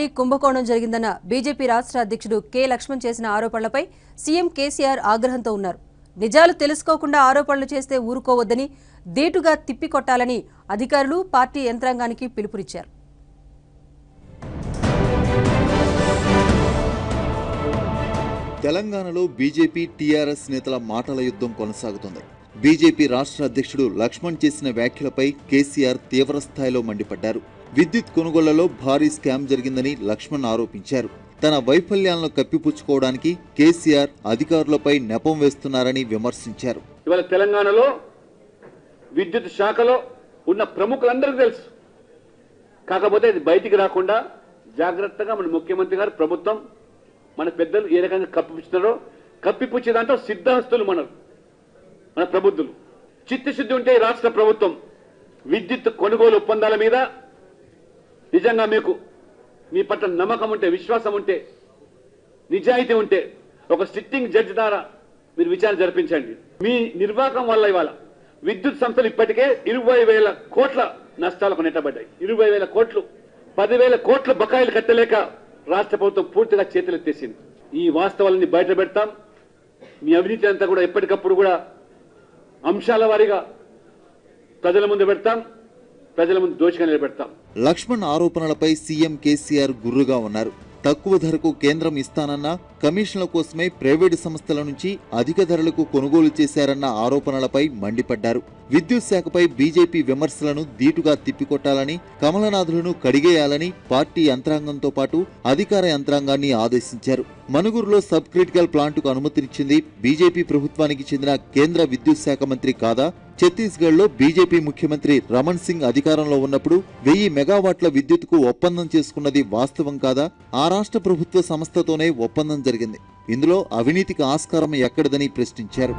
party కుంభకోణం జరిగిందన్న BJP రాష్ట్ర అధ్యక్షుడు కె లక్ష్మణ్ చేసిన ఆరోపణలపై సీఎం కేసీఆర్ ఆగ్రహంతో ఉన్నారు నిజాలు తెలుసుకోకుండా ఆరోపణలు చేస్తే ఊరుకోవద్దని ధీటుగా తిప్పికొట్టాలని అధికారులు పార్టీ యంత్రాంగానికి పిలుపునిచ్చారు తెలంగాణలో బీజేపీ టీఆర్ఎస్ నేతల మాటల యుద్ధం కొనసాగుతుంది బీజేపీ రాష్ట్ర అధ్యక్షుడు లక్ష్మణ్ చేసిన వ్యాఖ్యలపై కేసీఆర్ తీవ్ర స్థాయిలో మండిపడ్డారు విద్యుత్ కొనుగోళ్లలో భారీ స్కామ్ జరిగిందని లక్ష్మణ్ ఆరోపించారు తన వైఫల్యాలను కప్పిపుచ్చుకోవడానికి కేసీఆర్ అధికారులపై నెపం వేస్తున్నారని విమర్శించారు ఇవాళ తెలంగాణలో విద్యుత్ శాఖలో ఉన్న ప్రముఖులందరికీ తెలుసు కాకపోతే ఇది బయటికి రాకుండా జాగ్రత్తగా మన ముఖ్యమంత్రి గారు ప్రభుత్వం మన పెద్దలు ఏ రకంగా కప్పిపుచ్చుతారో కప్పిపుచ్చే దాంట్లో సిద్ధహస్తులు మన మన ప్రబుద్ధులు చిత్తశుద్ధి ఉంటే ఈ రాష్ట్ర ప్రభుత్వం విద్యుత్ కొనుగోలు ఒప్పందాల మీద నిజంగా మీకు మీ పట్ల నమ్మకం ఉంటే విశ్వాసం ఉంటే నిజాయితీ ఉంటే ఒక సిట్టింగ్ జడ్జి ద్వారా మీరు విచారణ జరిపించండి మీ నిర్వాహకం వల్ల ఇవాళ విద్యుత్ సంస్థలు ఇప్పటికే ఇరవై వేల కోట్ల నష్టాలకు నెట్టబడ్డాయి ఇరవై వేల కోట్లు పదివేల కోట్ల బకాయిలు కట్టలేక రాష్ట్ర ప్రభుత్వం పూర్తిగా చేతులెత్తేసింది ఈ వాస్తవాలని బయట పెడతాం మీ అవినీతి అంతా కూడా ఎప్పటికప్పుడు కూడా అంశాల వారీగా ప్రజల ముందు పెడతాం ప్రజల ముందు దోషిగా నిలబెడతాం లక్ష్మణ్ ఆరోపణలపై సీఎం కేసీఆర్ గుర్రుగా ఉన్నారు తక్కువ ధరకు కేంద్రం ఇస్తానన్న కమిషన్ల కోసమే ప్రైవేటు సంస్థల నుంచి అధిక ధరలకు కొనుగోలు చేశారన్న ఆరోపణలపై మండిపడ్డారు విద్యుత్ శాఖపై బీజేపీ విమర్శలను ధీటుగా తిప్పికొట్టాలని కమలనాథులను కడిగేయాలని పార్టీ యంత్రాంగంతో పాటు అధికార యంత్రాంగాన్ని ఆదేశించారు మనుగురులో సబ్ క్రిటికల్ ప్లాంటుకు అనుమతినిచ్చింది బీజేపీ ప్రభుత్వానికి చెందిన కేంద్ర విద్యుత్ శాఖ మంత్రి కాదా ఛత్తీస్గఢ్లో బీజేపీ ముఖ్యమంత్రి రమణ్ సింగ్ అధికారంలో ఉన్నప్పుడు వెయ్యి మెగావాట్ల విద్యుత్కు ఒప్పందం చేసుకున్నది వాస్తవం కాదా ఆ రాష్ట్ర ప్రభుత్వ సంస్థతోనే ఒప్పందం జరిగింది ఇందులో అవినీతికి ఆస్కారం ఎక్కడిదని ప్రశ్నించారు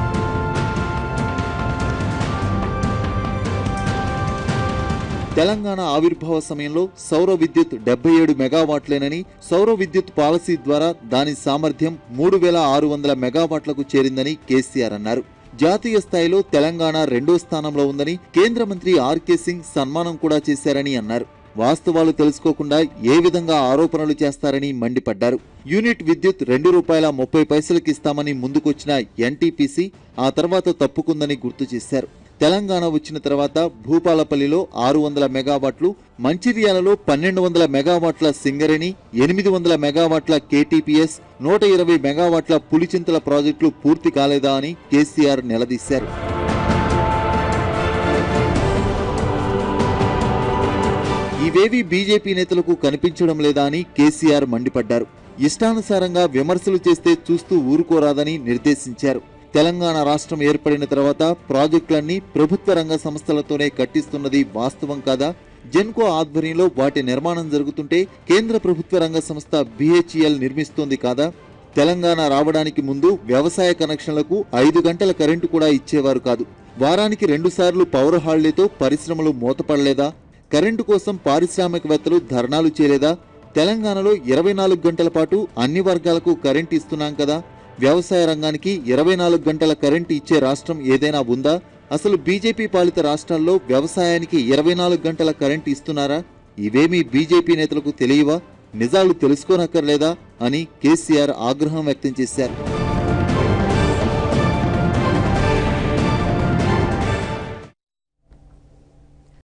తెలంగాణ ఆవిర్భావ సమయంలో సౌర విద్యుత్ డెబ్బై ఏడు మెగావాట్లేనని సౌర విద్యుత్ పాలసీ ద్వారా దాని సామర్థ్యం మూడు వేల ఆరు వందల మెగావాట్లకు చేరిందని కేసీఆర్ అన్నారు జాతీయ స్థాయిలో తెలంగాణ రెండో స్థానంలో ఉందని కేంద్ర మంత్రి ఆర్కే సింగ్ సన్మానం కూడా చేశారని అన్నారు వాస్తవాలు తెలుసుకోకుండా ఏ విధంగా ఆరోపణలు చేస్తారని మండిపడ్డారు యూనిట్ విద్యుత్ రెండు రూపాయల ముప్పై పైసలకి ఇస్తామని ముందుకొచ్చిన ఎన్టీపీసీ ఆ తర్వాత తప్పుకుందని గుర్తు చేశారు తెలంగాణ వచ్చిన తర్వాత భూపాలపల్లిలో ఆరు వందల మెగావాట్లు మంచిర్యాలలో పన్నెండు వందల మెగావాట్ల సింగరేణి ఎనిమిది వందల మెగావాట్ల కేటీపీఎస్ నూట ఇరవై మెగావాట్ల పులిచింతల ప్రాజెక్టులు పూర్తి కాలేదా అని కేసీఆర్ నిలదీశారు ఇవేవీ బీజేపీ నేతలకు కనిపించడం లేదా అని కేసీఆర్ మండిపడ్డారు ఇష్టానుసారంగా విమర్శలు చేస్తే చూస్తూ ఊరుకోరాదని నిర్దేశించారు తెలంగాణ రాష్ట్రం ఏర్పడిన తర్వాత ప్రాజెక్టులన్నీ ప్రభుత్వ రంగ సంస్థలతోనే కట్టిస్తున్నది వాస్తవం కాదా జెన్కో ఆధ్వర్యంలో వాటి నిర్మాణం జరుగుతుంటే కేంద్ర ప్రభుత్వ రంగ సంస్థ బిహెచ్ఈఎల్ నిర్మిస్తోంది కాదా తెలంగాణ రావడానికి ముందు వ్యవసాయ కనెక్షన్లకు ఐదు గంటల కరెంటు కూడా ఇచ్చేవారు కాదు వారానికి రెండుసార్లు పవర్ హాలిడేతో పరిశ్రమలు మూతపడలేదా కరెంటు కోసం పారిశ్రామికవేత్తలు ధర్నాలు చేయలేదా తెలంగాణలో ఇరవై నాలుగు గంటల పాటు అన్ని వర్గాలకు కరెంట్ ఇస్తున్నాం కదా వ్యవసాయ రంగానికి ఇరవై నాలుగు గంటల కరెంటు ఇచ్చే రాష్ట్రం ఏదైనా ఉందా అసలు బీజేపీ పాలిత రాష్ట్రాల్లో వ్యవసాయానికి ఇరవై నాలుగు గంటల కరెంటు ఇస్తున్నారా ఇవేమీ బీజేపీ నేతలకు తెలియవా నిజాలు తెలుసుకోనక్కర్లేదా అని కేసీఆర్ ఆగ్రహం వ్యక్తం చేశారు